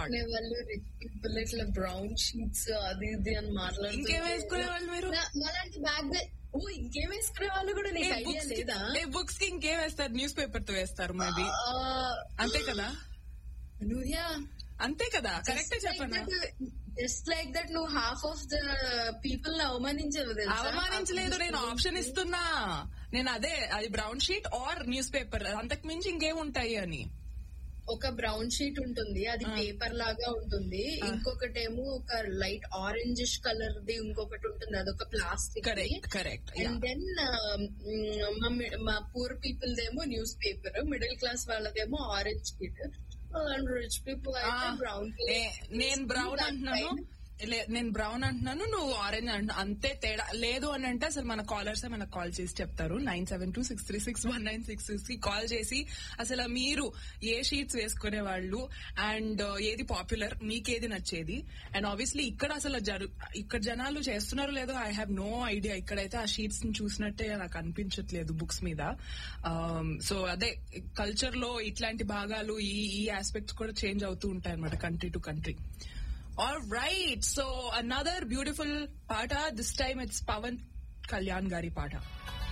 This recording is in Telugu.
పార్ట్ వేసుకునే వాళ్ళు రిచ్ పీపుల్ ఇట్లా బ్రౌన్ షీట్స్ అది ఇది అని మాట్లాడుతూ ఇంకేం వేసుకునే వాళ్ళు మీరు అలాంటి బ్యాగ్ ఓ ఇంకేం వేసుకునే వాళ్ళు కూడా నీకు ఐడియా లేదా బుక్స్ కి ఇంకేం వేస్తారు న్యూస్ పేపర్ తో వేస్తారు మేబీ అంతే కదా నువ్వు అంతే కదా కరెక్ట్ చెప్పనా జస్ట్ లైక్ దట్ నువ్వు హాఫ్ ఆఫ్ ద పీపుల్ అవమానించవు తెలుసా? అవమానించలేదు నేను ఆప్షన్ ఇస్తున్నా నేను అదే అది brown sheet or newspaper అంతకు మించి ఇంకేం ఉంటాయి అని ఒక బ్రౌన్ షీట్ ఉంటుంది అది పేపర్ లాగా ఉంటుంది ఇంకొకటేమో ఒక లైట్ ఆరెంజిష్ కలర్ ది ఇంకొకటి ఉంటుంది అదొక plastic correct correct and then మా పూర్ పీపుల్ దేమో న్యూస్ పేపర్ మిడిల్ క్లాస్ వాళ్ళదేమో orange sheet and rich people అయితే బ్రౌన్ నేను బ్రౌన్ అంటున్నాను లే- నేను బ్రౌన్ అంటున్నాను నువ్వు ఆరెంజ్ అంటున్నావు అంతే తేడా లేదు అని అంటే అసలు మన కాలర్స్ మనకు కాల్ చేసి చెప్తారు nine seven two six three six one nine six six కి కాల్ చేసి అసలు మీరు ఏ షీట్స్ వేసుకునే వాళ్ళు అండ్ ఏది పాపులర్ మీకేది నచ్చేది అండ్ ఆబ్వియస్లీ ఇక్కడ అసలు జరు ఇక్కడ జనాలు చేస్తున్నారు లేదో ఐ హ్యావ్ నో ఐడియా ఇక్కడైతే ఆ షీట్స్ ని చూసినట్టే నాకు అనిపించట్లేదు బుక్స్ మీద సో అదే కల్చర్ లో ఇట్లాంటి భాగాలు ఈ ఈ ఆస్పెక్ట్స్ కూడా చేంజ్ అవుతూ ఉంటాయి అనమాట country to country all right so another beautiful పాట this time it's Pawan Kalyan గారి పాట